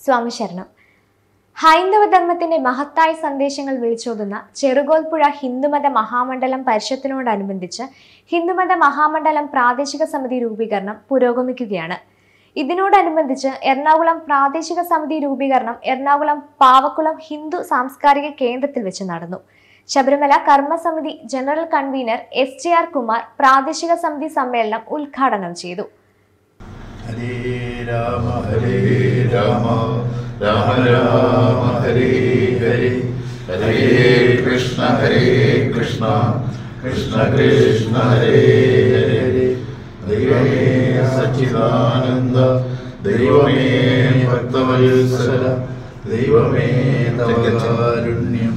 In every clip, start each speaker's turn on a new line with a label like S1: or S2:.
S1: സ്വാമി ശരണം ഹൈന്ദവ ധർമ്മത്തിന്റെ മഹത്തായ സന്ദേശങ്ങൾ വിളിച്ചോതുന്ന ചെറുകോൽപ്പുഴ ഹിന്ദുമത മഹാമണ്ഡലം പരിഷത്തിനോടനുബന്ധിച്ച് ഹിന്ദുമത മഹാമണ്ഡലം പ്രാദേശിക സമിതി രൂപീകരണം പുരോഗമിക്കുകയാണ് ഇതിനോടനുബന്ധിച്ച് എറണാകുളം പ്രാദേശിക സമിതി രൂപീകരണം എറണാകുളം പാവക്കുളം ഹിന്ദു സാംസ്കാരിക കേന്ദ്രത്തിൽ വെച്ച് നടന്നു ശബരിമല കർമ്മസമിതി general convener S J R Kumar പ്രാദേശിക സമിതി സമ്മേളനം ഉദ്ഘാടനം ചെയ്തു
S2: ഹരേ രാമ ഹരേ രാമ രാമ രാമ ഹരേ ഹരേ ഹരേ കൃഷ്ണ ഹരേ കൃഷ്ണ കൃഷ്ണ കൃഷ്ണ ഹരേ ഹരേ ദൈവമേ സച്ചിദാനന്ദ ദൈവമേ ഭക്തവത്സല ദൈവമേ തവകാരുണ്യം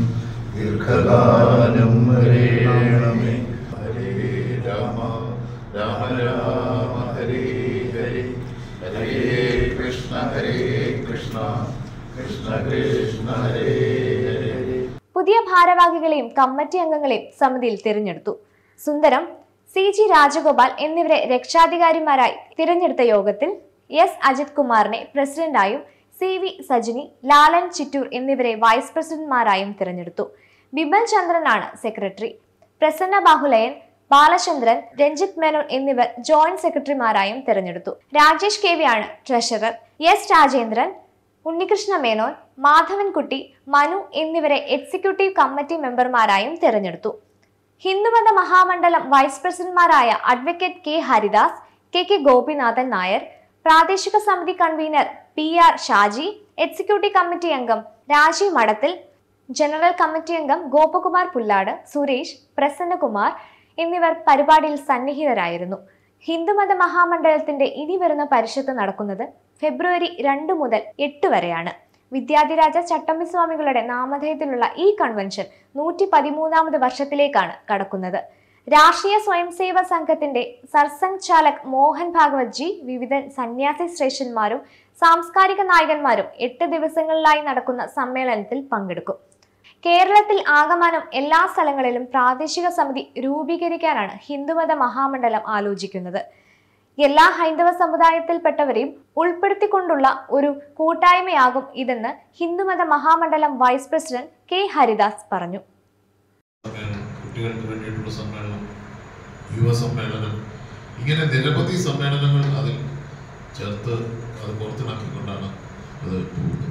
S2: ദീർഘകാലം ഹരേണമേ ഹരേ രാമ രാമ രാമ ഹരേ ഹരേ ഹരേ കൃഷ്ണ ഹരേ കൃഷ്ണ കൃഷ്ണ കൃഷ്ണ ഹരേ ഹരേ
S1: പുതിയ ഭാരവാഹികളെയും കമ്മിറ്റി അംഗങ്ങളെയും സമിതിയിൽ തിരഞ്ഞെടുത്തു സുന്ദരം സി ജി രാജഗോപാൽ എന്നിവരെ രക്ഷാധികാരിമാരായി തിരഞ്ഞെടുത്ത യോഗത്തിൽ എസ് അജിത് കുമാറിനെ പ്രസിഡന്റായും സി വി സജിനി ലാലൻ ചിറ്റൂർ എന്നിവരെ വൈസ് പ്രസിഡന്റ്മാരായും തിരഞ്ഞെടുത്തു ബിമൽ ചന്ദ്രനാണ് സെക്രട്ടറി പ്രസന്ന ബാഹുലയൻ ബാലചന്ദ്രൻ രഞ്ജിത്ത് മേനോൻ എന്നിവർ ജോയിന്റ് സെക്രട്ടറിമാരായും തിരഞ്ഞെടുത്തു രാജേഷ് കെ വിയാണ് ട്രഷറർ എസ് രാജേന്ദ്രൻ ഉണ്ണികൃഷ്ണ മേനോൻ മാധവൻകുട്ടി മനു എന്നിവരെ എക്സിക്യൂട്ടീവ് കമ്മിറ്റി മെമ്പർമാരായും തിരഞ്ഞെടുത്തു ഹിന്ദുമത മഹാമണ്ഡലം വൈസ് പ്രസിഡന്റ്മാരായ advocate K Haridas K K Gopinathan Nair പ്രാദേശിക സമിതി convener P R Shaji executive committee അംഗം രാജീവ് മഠത്തിൽ ജനറൽ കമ്മിറ്റി അംഗം ഗോപകുമാർ പുല്ലാട് സുരേഷ് പ്രസന്നകുമാർ എന്നിവർ പരിപാടിയിൽ സന്നിഹിതരായിരുന്നു ഹിന്ദുമത മഹാമണ്ഡലത്തിന്റെ ഇനി വരുന്ന പരിഷത്ത് നടക്കുന്നത് ഫെബ്രുവരി രണ്ട് മുതൽ എട്ട് വരെയാണ് വിദ്യാധിരാജ ചട്ടമ്പി സ്വാമികളുടെ നാമധേയത്തിലുള്ള ഈ കൺവെൻഷൻ നൂറ്റി പതിമൂന്നാമത് വർഷത്തിലേക്കാണ് കടക്കുന്നത് രാഷ്ട്രീയ സ്വയംസേവ സംഘത്തിന്റെ സർസംഘ് ചാലക് മോഹൻ ഭാഗവത് ജി വിവിധ സന്യാസി ശ്രേഷ്ഠന്മാരും സാംസ്കാരിക നായകന്മാരും എട്ട് ദിവസങ്ങളിലായി നടക്കുന്ന സമ്മേളനത്തിൽ പങ്കെടുക്കും കേരളത്തിൽ ആകമാനം എല്ലാ സ്ഥലങ്ങളിലും പ്രാദേശിക സമിതി രൂപീകരിക്കാനാണ് ഹിന്ദുമത മഹാമണ്ഡലം ആലോചിക്കുന്നത് എല്ലാ ഹൈന്ദവ സമുദായത്തിൽപ്പെട്ടവരെയും ഉൾപ്പെടുത്തിക്കൊണ്ടുള്ള ഒരു കൂട്ടായ്മയാകും ഇതെന്ന് Hindumatha Mahamandalam vice president K Haridas പറഞ്ഞു
S3: സമ്മേളനം കുട്ടികൾക്ക് വേണ്ടിയിട്ടുള്ള സമ്മേളനം യുവ സമ്മേളനം ഇങ്ങനെ നിരവധി സമ്മേളനങ്ങൾ അതിൽ ചേർത്ത് അത് പുറത്തിണക്കിക്കൊണ്ടാണ് അത് പോകുന്നത്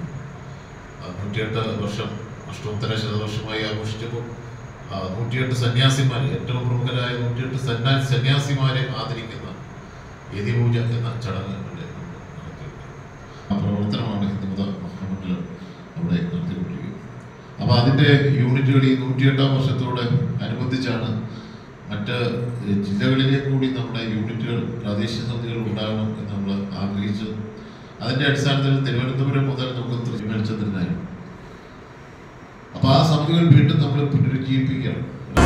S3: ആ നൂറ്റിയെട്ട് വർഷം അഷ്ടോത്തര ശതവർഷമായി ആഘോഷിച്ചപ്പോൾ ആ നൂറ്റിയെട്ട് സന്യാസിമാർ ഏറ്റവും പ്രമുഖരായ നൂറ്റിയെട്ട് സന്യാ സന്യാസിമാരെ ആദരിക്കുന്ന യതിപൂജ എന്ന ചടങ്ങ് ഇവിടെ നമ്മൾ നടത്തിയിട്ടുണ്ട് ആ പ്രവർത്തനമാണ് ഹിന്ദുമത മഹാമണ്ഡലം അവിടെ നടത്തിക്കൊണ്ടിരിക്കുന്നത് അപ്പോൾ അതിൻ്റെ യൂണിറ്റുകൾ ഈ നൂറ്റിയെട്ടാം വർഷത്തോട് അനുബന്ധിച്ചാണ് മറ്റ് ജില്ലകളിലെ കൂടി നമ്മുടെ യൂണിറ്റുകൾ പ്രാദേശിക സമിതികൾ ഉണ്ടാകണം എന്ന് നമ്മൾ ആഗ്രഹിച്ചത് അതിൻ്റെ അടിസ്ഥാനത്തിൽ തിരുവനന്തപുരം മുതൽ നമുക്ക് തൃശ്ശൂർ ചന്ദ്രനായിരുന്നു അപ്പോൾ ആ സമിതികൾ വീണ്ടും നമ്മൾ പുനരുജ്ജീവിപ്പിക്കുകയാണ്